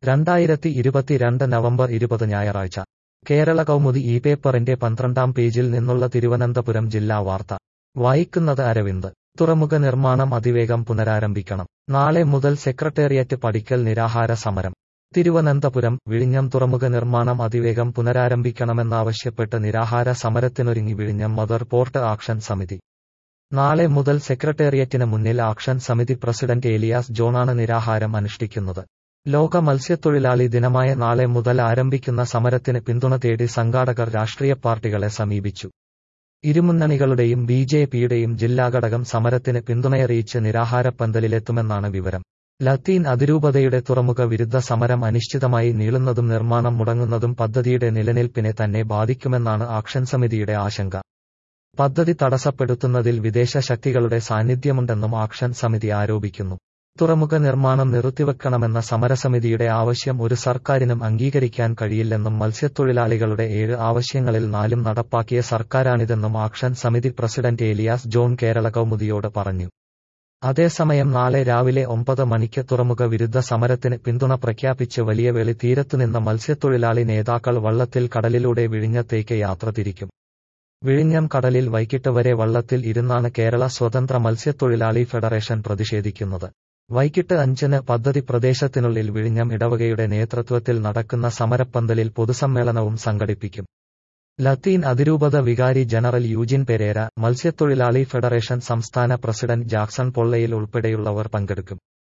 രണ്ടായിരത്തി ഇരുപത്തിരണ്ട് നവംബർ ഇരുപത് ഞായറാഴ്ച കേരള കൗമുദി ഈ പേപ്പറിന്റെ പന്ത്രണ്ടാം പേജിൽ നിന്നുള്ള തിരുവനന്തപുരം ജില്ലാ വാർത്ത വായിക്കുന്നത് അരവിന്ദ് തുറമുഖ നിർമ്മാണം അതിവേഗം പുനരാരംഭിക്കണം നാളെ മുതൽ സെക്രട്ടേറിയറ്റ് പടിക്കൽ നിരാഹാര സമരം തിരുവനന്തപുരം വിഴിഞ്ഞം തുറമുഖ നിർമ്മാണം അതിവേഗം പുനരാരംഭിക്കണമെന്നാവശ്യപ്പെട്ട് നിരാഹാര സമരത്തിനൊരുങ്ങി വിഴിഞ്ഞം മദർ പോർട്ട് ആക്ഷൻ സമിതി നാളെ മുതൽ സെക്രട്ടേറിയറ്റിന് മുന്നിൽ ആക്ഷൻ സമിതി പ്രസിഡന്റ് ഏലിയാസ് ജോണാണ് നിരാഹാരം അനുഷ്ഠിക്കുന്നത് ലോക മത്സ്യത്തൊഴിലാളി ദിനമായ നാളെ മുതൽ ആരംഭിക്കുന്ന സമരത്തിന് പിന്തുണ തേടി സംഘാടകർ രാഷ്ട്രീയ പാർട്ടികളെ സമീപിച്ചു ഇരുമുന്നണികളുടെയും ബി ജെ പിയുടെയും ജില്ലാ ഘടകം സമരത്തിന് പിന്തുണയറിയിച്ച് നിരാഹാരപ്പന്തലിലെത്തുമെന്നാണ് വിവരം ലത്തീൻ അതിരൂപതയുടെ തുറമുഖ വിരുദ്ധ സമരം അനിശ്ചിതമായി നീളുന്നതും നിർമ്മാണം മുടങ്ങുന്നതും പദ്ധതിയുടെ നിലനിൽപ്പിനെ തന്നെ ബാധിക്കുമെന്നാണ് ആക്ഷൻ സമിതിയുടെ ആശങ്ക പദ്ധതി തടസ്സപ്പെടുത്തുന്നതിൽ വിദേശ ശക്തികളുടെ സാന്നിധ്യമുണ്ടെന്നും ആക്ഷൻ സമിതി ആരോപിക്കുന്നു തുറമുഖ നിർമ്മാണം നിർത്തിവെക്കണമെന്ന സമരസമിതിയുടെ ആവശ്യം ഒരു സർക്കാരിനും അംഗീകരിക്കാൻ കഴിയില്ലെന്നും മത്സ്യത്തൊഴിലാളികളുടെ ഏഴ് ആവശ്യങ്ങളിൽ നാലും നടപ്പാക്കിയ സർക്കാരാണിതെന്നും ആക്ഷൻ സമിതി പ്രസിഡന്റ് ഏലിയാസ് ജോൺ കേരള കൗമുദിയോട് പറഞ്ഞു അതേസമയം നാളെ രാവിലെ ഒമ്പത് മണിക്ക് തുറമുഖ വിരുദ്ധ സമരത്തിന് പിന്തുണ പ്രഖ്യാപിച്ച് വലിയ വെളി തീരത്തുനിന്ന മത്സ്യത്തൊഴിലാളി നേതാക്കൾ വള്ളത്തിൽ കടലിലൂടെ വിഴിഞ്ഞത്തേക്ക് യാത്ര തിരിക്കും വിഴിഞ്ഞം കടലിൽ വൈകിട്ട് വരെ വള്ളത്തിൽ ഇരുന്നാണ് കേരള സ്വതന്ത്ര മത്സ്യത്തൊഴിലാളി ഫെഡറേഷൻ പ്രതിഷേധിക്കുന്നത് വൈകിട്ട് അഞ്ചിന് പദ്ധതി പ്രദേശത്തിനുള്ളിൽ വിഴിഞ്ഞം ഇടവകയുടെ നേതൃത്വത്തിൽ നടക്കുന്ന സമരപ്പന്തലിൽ പൊതുസമ്മേളനവും സംഘടിപ്പിക്കും ലത്തീൻ അതിരൂപത വികാരി ജനറൽ യൂജിൻ പെരേര മത്സ്യത്തൊഴിലാളി ഫെഡറേഷൻ സംസ്ഥാന പ്രസിഡന്റ് ജാക്സൺ പൊള്ളയിൽ ഉൾപ്പെടെയുള്ളവർ പങ്കെടുക്കും